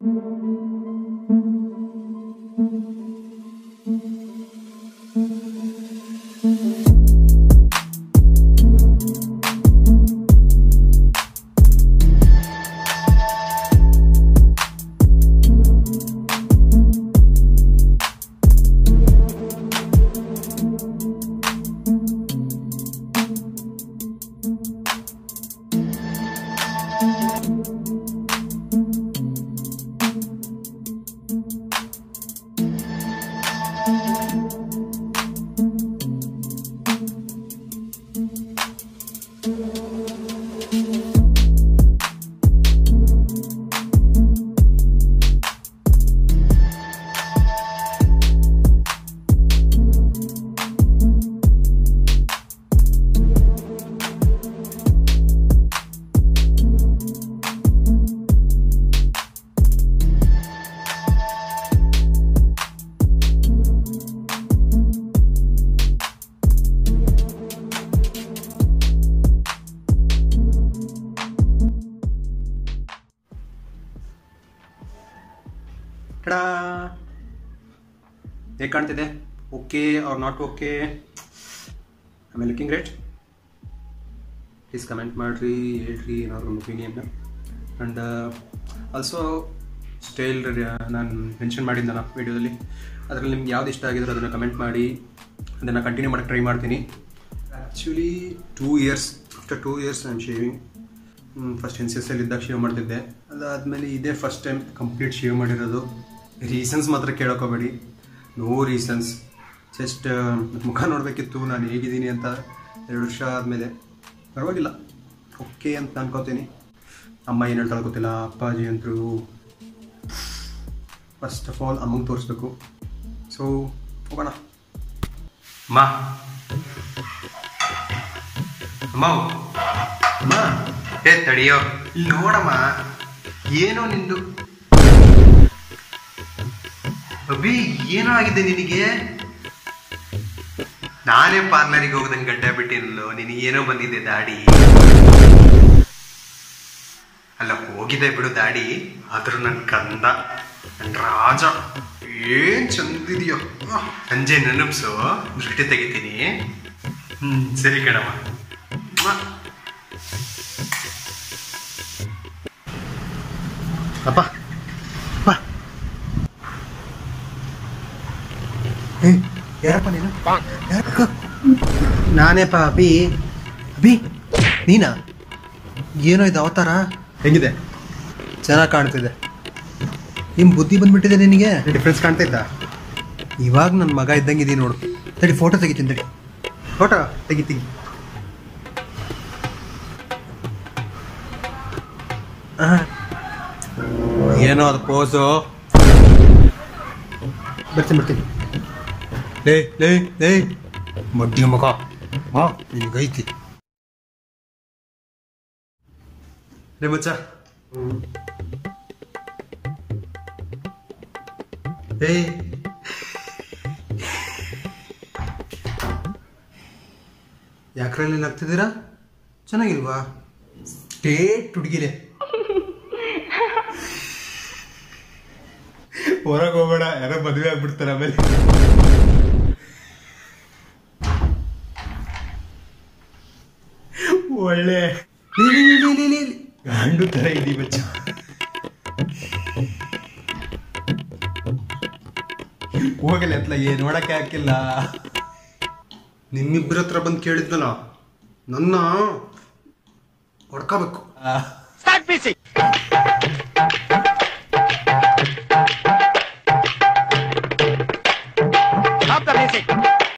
Ta-da ಹೇಗೆ ಕಾಣ್ತಿದೆ okay or not okay ಆಮೇಲೆ ಲುಕಿಂಗ್ ಗ್ರೇಟ್ ಪ್ಲೀಸ್ ಕಮೆಂಟ್ ಮಾಡಿರಿ ಹೇಳ್ರಿ ಏನಾದ್ರು ಒಂದು ಒಪಿನಿಯನ್ನ ಆ್ಯಂಡ್ ಆಲ್ಸೋ ಸ್ಟೈಲ್ ನಾನು ಮೆನ್ಷನ್ ಮಾಡಿದ್ದಲ್ಲ ವೀಡಿಯೋದಲ್ಲಿ ಅದರಲ್ಲಿ ನಿಮ್ಗೆ ಯಾವ್ದು ಇಷ್ಟ ಆಗಿದ್ರು ಅದನ್ನು ಕಮೆಂಟ್ ಮಾಡಿ ಅದನ್ನು ಕಂಟಿನ್ಯೂ ಮಾಡೋಕ್ಕೆ ಟ್ರೈ ಮಾಡ್ತೀನಿ actually two years after two years ನಾನು shaving first N C S ಇದ್ದಾಗ ಶೇವ್ ಮಾಡ್ತಿದ್ದೆ ಅದಾದಮೇಲೆ ಇದೇ ಫಸ್ಟ್ ಟೈಮ್ ಕಂಪ್ಲೀಟ್ ಶೇವ್ ಮಾಡಿರೋದು ರೀಸನ್ಸ್ ಮಾತ್ರ ಕೇಳೋಕೋಬೇಡಿ ನೋ ರೀಸನ್ಸ್ ಜಸ್ಟ್ ಮುಖ ನೋಡಬೇಕಿತ್ತು ನಾನು ಹೇಗಿದ್ದೀನಿ ಅಂತ ಎರಡು ವರ್ಷ ಆದಮೇಲೆ ಪರವಾಗಿಲ್ಲ ಓಕೆ ಅಂತ ಅನ್ಕೋತೀನಿ ಅಮ್ಮ ಏನು ಹೇಳ್ತಾಳೆ ಗೊತ್ತಿಲ್ಲ ಅಪ್ಪಾಜಿ ಅಂತೂ ಫಸ್ಟ್ ಆಫ್ ಆಲ್ ಅಮ್ಮಂಗೆ ತೋರಿಸ್ಬೇಕು ಸೊ ಹೋಗೋಣ ಅಮ್ಮ ಅಮ್ಮ ಅಮ್ಮ ಏ ತಡಿಯೋ ಇಲ್ಲಿ ನೋಡಮ್ಮ ಏನೋ ನಿಂದು ಅಭಿ ಏನೋ ಆಗಿದೆ ನಿನಗೆ ನಾನೇ ಪಾರ್ಲರಿಗೆ ಹೋಗದಂಗೆ ಗಡ್ಡ ಬಿಟ್ಟಿನಲ್ಲೋ ನಿನಗೆ ಏನೋ ಬಂದಿದೆ ದಾಡಿ ಅಲ್ಲ ಹೋಗಿದೆ ಬಿಡು ದಾಡಿ ಆದ್ರೂ ನನ್ನ ಕಂದ ನನ್ನ ರಾಜ ಏನ್ ಚಂದಿದೆಯೋ ಸಂಜೆ ನೆನಪ್ಸು ದೃಷ್ಟಿ ತೆಗಿತೀನಿ ಹ್ಮ್ ಸರಿ ಕಣಮ್ಮ ಮ್ವಾ. ಅಪ್ಪ ಅಪ್ಪ ಏ ಯಾರಪ್ಪ ನೀನು ಯಾರಕ್ಕ ನಾನೇಪ್ಪ ಅಭಿ ಅಭಿ ನೀನಾ ಏನೋ ಇದು ಅವತಾರ ಹೆಂಗಿದೆ ಚೆನ್ನಾಗಿ ಕಾಣ್ತಿದೆ ನಿಮ್ಮ ಬುದ್ಧಿ ಬಂದ್ಬಿಟ್ಟಿದೆ ನಿನಗೆ ಡಿಫ್ರೆನ್ಸ್ ಕಾಣ್ತಾ ಇದ್ದ ಇವಾಗ ನನ್ನ ಮಗ ಇದ್ದಂಗಿದ್ದೀನಿ ನೋಡು ತಡಿ ಫೋಟೋ ತೆಗಿತೀನಿ ತಡಿ ಫೋಟೋ ತೆಗಿ ತೆಗಿ ಆ. ಏನೋ ಅದು ಪೋಸು ಬರ್ತೀನಿ ಬರ್ತೀನಿ ಲೇ ಲೇ ಲೇ ಮಡ್ಡಿ ಮಗ ಹಾ ನಿನಗೈತಿ ರೇ ಮಚ್ಚ ಏ ಯಾಕ್ರಲ್ಲಿ ನಗ್ತಿದ್ದೀರಾ ಚೆನ್ನಾಗಿಲ್ವಾ ಸ್ಟೇಟ್ ಹುಡುಗಿಲೆ ಹೊರಗೆ ಹೋಗೋಣ ಯಾರೋ ಮದುವೆ ಆಗ್ಬಿಡ್ತಾರೆ ಆಮೇಲೆ ಒಳ್ಳೆ ಲೇ, ಲೇ, ಲೇ, ಲೇ, ಲೇ, ಲೇ. ಗಂಡು ತರ ಇದಿ ಬಚ್ಚ ಹೋಗಲ್ಲ ಅತ್ಲ ಏನ್ ನೋಡಕ್ಕೆ ಹಾಕಿಲ್ಲ ನಿಮ್ಮಿಬ್ಬರ ಹತ್ರ ಬಂದು ಕೇಳಿದ್ನಲ್ಲ ನನ್ನ ಹೊಡ್ಕೋಬೇಕು ಆ.